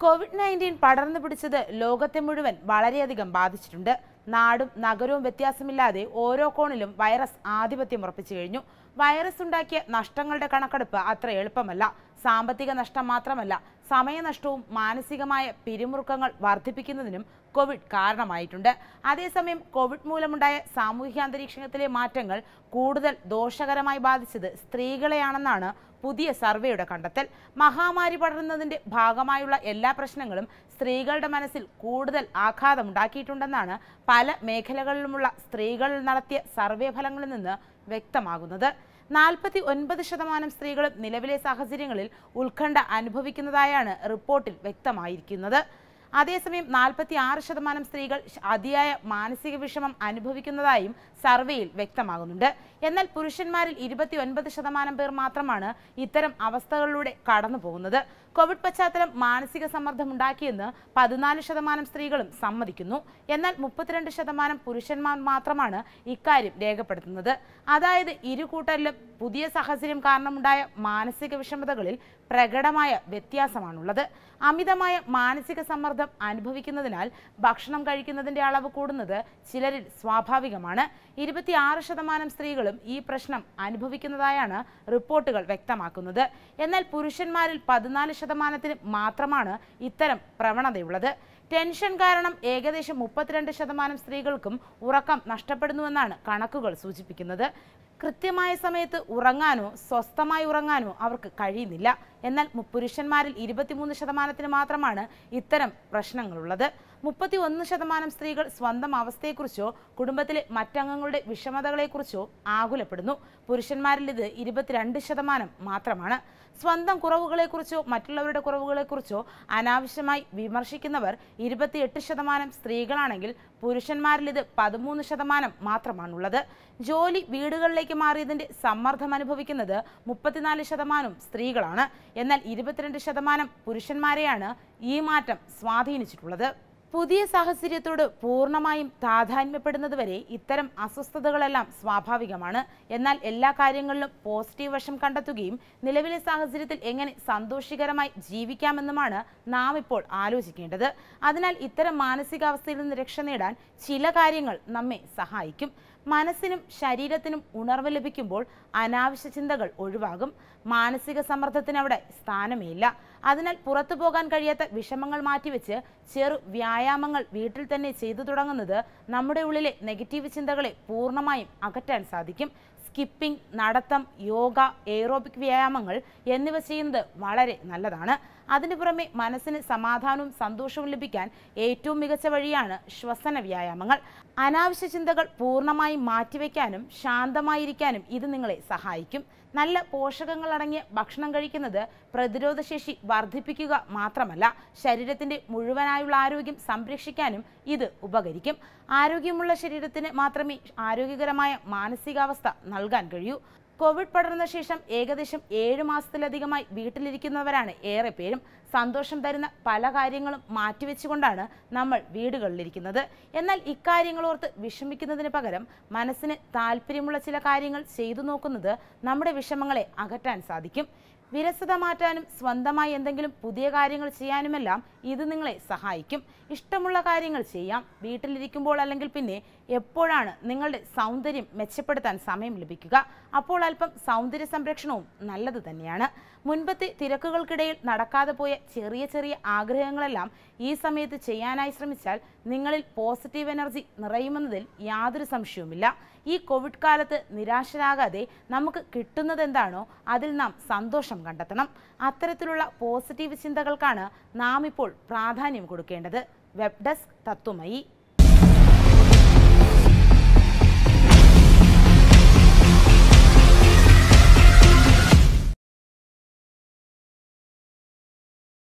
Covid nineteen പടർന്നു പിടിച്ചത് ലോകത്തെ മുഴുവൻ വളരെയധികം ബാധിച്ചിട്ടുണ്ട് നാടും നഗരവും വ്യത്യാസമില്ലാതെ ഓരോ കോണിലും വൈറസ് ആധിപത്യം ഉറപ്പിച്ചു കഴിഞ്ഞു വൈറസ് ഉണ്ടാക്കിയ നഷ്ടങ്ങളുടെ കണക്കെടുപ്പ് അത്ര എളുപ്പമല്ല സാമ്പത്തിക നഷ്ടം മാത്രമല്ല സമയനഷ്ടവും മാനസികമായ പിരിമുറുക്കങ്ങൾ വർദ്ധിപ്പിക്കുന്നതിനും കോവിഡ് കാരണമായിട്ടുണ്ട് അതേസമയം കോവിഡ് മൂലമുണ്ടായ സാമൂഹിക അന്തരീക്ഷത്തിലെ മാറ്റങ്ങൾ കൂടുതൽ ദോഷകരമായി ബാധിച്ചത് സ്ത്രീകളെയാണെന്നാണ് പുതിയ സർവേയുടെ കണ്ടെത്തൽ മഹാമാരി പടരുന്നതിന്റെ ഭാഗമായുള്ള എല്ലാ പ്രശ്നങ്ങളും സ്ത്രീകളുടെ മനസ്സിൽ കൂടുതൽ ആഘാതമുണ്ടാക്കിയിട്ടുണ്ടെന്നാണ് പല മേഖലകളിലുമുള്ള സ്ത്രീകൾ നടത്തിയ സർവേ ഫലങ്ങളിൽ നിന്ന് വ്യക്തമാകുന്നത് നാൽപ്പത്തി ഒൻപത് ശതമാനം സ്ത്രീകളും നിലവിലെ സാഹചര്യങ്ങളിൽ ഉത്കണ്ഠ അനുഭവിക്കുന്നതായാണ് റിപ്പോർട്ടിൽ വ്യക്തമായിരിക്കുന്നത് അതേസമയം നാൽപ്പത്തി ആറ് ശതമാനം സ്ത്രീകൾ ശ- അതിയായ മാനസിക വിഷമം അനുഭവിക്കുന്നതായും സർവേയിൽ വ്യക്തമാകുന്നുണ്ട് എന്നാൽ പുരുഷന്മാരിൽ ഇരുപത്തി ഒൻപത് ശതമാനം പേർ മാത്രമാണ് ഇത്തരം അവസ്ഥകളിലൂടെ കടന്നു പോകുന്നത് കോവിഡ് പശ്ചാത്തലം മാനസിക സമ്മർദ്ദം ഉണ്ടാക്കിയെന്ന് പതിനാല് ശതമാനം സ്ത്രീകളും സമ്മതിക്കുന്നു എന്നാൽ മുപ്പത്തിരണ്ട് ശതമാനം പുരുഷന്മാർ മാത്രമാണ് ഇക്കാര്യം രേഖപ്പെടുത്തുന്നത് അതായത് ഇരു കൂട്ടരിലും പുതിയ സാഹചര്യം കാരണമുണ്ടായ മാനസിക വിഷമതകളിൽ പ്രകടമായ വ്യത്യാസമാണുള്ളത് അമിതമായ മാനസിക സമ്മർദ്ദം അനുഭവിക്കുന്നതിനാൽ ഭക്ഷണം കഴിക്കുന്നതിന്റെ അളവ് കൂടുന്നത് ചിലരിൽ സ്വാഭാവികമാണ് ഇരുപത്തിയാറ് ശതമാനം സ്ത്രീകളും ഈ പ്രശ്നം അനുഭവിക്കുന്നതായാണ് റിപ്പോർട്ടുകൾ വ്യക്തമാക്കുന്നത് എന്നാൽ പുരുഷന്മാരിൽ പതിനാല് ശതമാനത്തിന് മാത്രമാണ് ഇത്തരം പ്രവണതയുള്ളത് ടെൻഷൻ കാരണം ഏകദേശം മുപ്പത്തിരണ്ട് ശതമാനം സ്ത്രീകൾക്കും ഉറക്കം നഷ്ടപ്പെടുന്നുവെന്നാണ് കണക്കുകൾ സൂചിപ്പിക്കുന്നത് കൃത്യമായ സമയത്ത് ഉറങ്ങാനോ സ്വസ്ഥമായി ഉറങ്ങാനോ അവർക്ക് കഴിയുന്നില്ല എന്നാൽ മു- പുരുഷന്മാരിൽ ഇരുപത്തിമൂന്ന് ശതമാനത്തിന് മാത്രമാണ് ഇത്തരം പ്രശ്നങ്ങളുള്ളത് മുപ്പത്തി ഒന്ന് ശതമാനം സ്ത്രീകൾ സ്വന്തം അവസ്ഥയെക്കുറിച്ചോ കുടുംബത്തിലെ മറ്റംഗങ്ങളുടെ വിഷമതകളെക്കുറിച്ചോ ആകുലപ്പെടുന്നു പുരുഷന്മാരിൽ ഇത് ഇരുപത്തിരണ്ട് ശതമാനം മാത്രമാണ് സ്വന്തം കുറവുകളെക്കുറിച്ചോ മറ്റുള്ളവരുടെ കുറവുകളെക്കുറിച്ചോ അനാവശ്യമായി വിമർശിക്കുന്നവർ ഇരുപത്തിയെട്ട് ശതമാനം സ്ത്രീകളാണെങ്കിൽ പുരുഷന്മാരിൽ ഇത് പതിമൂന്ന് ശതമാനം മാത്രമാണുള്ളത് ജോലി വീടുകളിലേക്ക് മാറിയതിന്റെ സമ്മർദ്ദം അനുഭവിക്കുന്നത് മുപ്പത്തിനാല് ശതമാനം സ്ത്രീകളാണ് എന്നാൽ ഇരുപത്തിരണ്ട് ശതമാനം പുരുഷന്മാരെയാണ് ഈ മാറ്റം സ്വാധീനിച്ചിട്ടുള്ളത് പുതിയ സാഹചര്യത്തോട് പൂർണ്ണമായും താതാത്മ്യപ്പെടുന്നതുവരെ ഇത്തരം അസ്വസ്ഥതകളെല്ലാം സ്വാഭാവികമാണ് എന്നാൽ എല്ലാ കാര്യങ്ങളിലും പോസിറ്റീവ് വശം കണ്ടെത്തുകയും നിലവിലെ സാഹചര്യത്തിൽ എങ്ങനെ സന്തോഷകരമായി ജീവിക്കാമെന്നുമാണ് നാം ഇപ്പോൾ ആലോചിക്കേണ്ടത് അതിനാൽ ഇത്തരം മാനസികാവസ്ഥയിൽ നിന്ന് രക്ഷ നേടാൻ ചില കാര്യങ്ങൾ നമ്മെ സഹായിക്കും മനസ്സിനും ശരീരത്തിനും ഉണർവ് ലഭിക്കുമ്പോൾ അനാവശ്യ ചിന്തകൾ ഒഴിവാകും മാനസിക സമ്മർദ്ദത്തിന് അവിടെ സ്ഥാനമേയില്ല അതിനാൽ പുറത്തു പോകാൻ കഴിയാത്ത വിഷമങ്ങൾ മാറ്റിവെച്ച് ചെറു വ്യായാമങ്ങൾ വീട്ടിൽ തന്നെ ചെയ്തു തുടങ്ങുന്നത് നമ്മുടെ ഉള്ളിലെ നെഗറ്റീവ് ചിന്തകളെ പൂർണ്ണമായും അകറ്റാൻ സാധിക്കും സ്കിപ്പിംഗ് നടത്തം യോഗ എയറോബിക് വ്യായാമങ്ങൾ എന്നിവ ചെയ്യുന്നത് വളരെ നല്ലതാണ് അതിനു പുറമെ മനസ്സിന് സമാധാനവും സന്തോഷവും ലഭിക്കാൻ ഏറ്റവും മികച്ച വഴിയാണ് ശ്വസന വ്യായാമങ്ങൾ അനാവശ്യ ചിന്തകൾ പൂർണ്ണമായും മാറ്റിവെക്കാനും ശാന്തമായിരിക്കാനും ഇത് നിങ്ങളെ സഹായിക്കും നല്ല പോഷകങ്ങൾ അടങ്ങിയ ഭക്ഷണം കഴിക്കുന്നത് പ്രതിരോധശേഷി വർദ്ധിപ്പിക്കുക മാത്രമല്ല ശരീരത്തിന്റെ മുഴുവനായുള്ള ആരോഗ്യം സംരക്ഷിക്കാനും ഇത് ഉപകരിക്കും ആരോഗ്യമുള്ള ശരീരത്തിന് മാത്രമേ ആരോഗ്യകരമായ മാനസികാവസ്ഥ നൽകാൻ കഴിയൂ കോവിഡ് പടർന്ന ശേഷം ഏകദേശം ഏഴ് മാസത്തിലധികമായി വീട്ടിലിരിക്കുന്നവരാണ് ഏറെ പേരും സന്തോഷം തരുന്ന പല കാര്യങ്ങളും മാറ്റിവെച്ചുകൊണ്ടാണ് നമ്മൾ വീടുകളിലിരിക്കുന്നത് എന്നാൽ ഇക്കാര്യങ്ങൾ ഓർത്ത് വിഷമിക്കുന്നതിന് പകരം മനസ്സിന് താല്പര്യമുള്ള ചില കാര്യങ്ങൾ ചെയ്തു നോക്കുന്നത് നമ്മുടെ വിഷമങ്ങളെ അകറ്റാൻ സാധിക്കും വിരസത മാറ്റാനും സ്വന്തമായി എന്തെങ്കിലും പുതിയ കാര്യങ്ങൾ ചെയ്യാനുമെല്ലാം ഇത് നിങ്ങളെ സഹായിക്കും ഇഷ്ടമുള്ള കാര്യങ്ങൾ ചെയ്യാം വീട്ടിലിരിക്കുമ്പോൾ അല്ലെങ്കിൽ പിന്നെ എപ്പോഴാണ് നിങ്ങളുടെ സൗന്ദര്യം മെച്ചപ്പെടുത്താൻ സമയം ലഭിക്കുക അപ്പോൾ അല്പം സൗന്ദര്യ സംരക്ഷണവും നല്ലത് തന്നെയാണ് മുൻപത്തെ തിരക്കുകൾക്കിടയിൽ നടക്കാതെ പോയ ചെറിയ ചെറിയ ആഗ്രഹങ്ങളെല്ലാം ഈ സമയത്ത് ചെയ്യാനായി ശ്രമിച്ചാൽ നിങ്ങളിൽ പോസിറ്റീവ് എനർജി നിറയുമെന്നതിൽ യാതൊരു സംശയവുമില്ല ഈ കോവിഡ് കാലത്ത് നിരാശരാകാതെ നമുക്ക് കിട്ടുന്നത് എന്താണോ അതിൽ നാം സന്തോഷം കണ്ടെത്തണം അത്തരത്തിലുള്ള പോസിറ്റീവ് ചിന്തകൾക്കാണ് നാം ഇപ്പോൾ പ്രാധാന്യം കൊടുക്കേണ്ടത് വെബ് ഡെസ്ക് തത്വമയി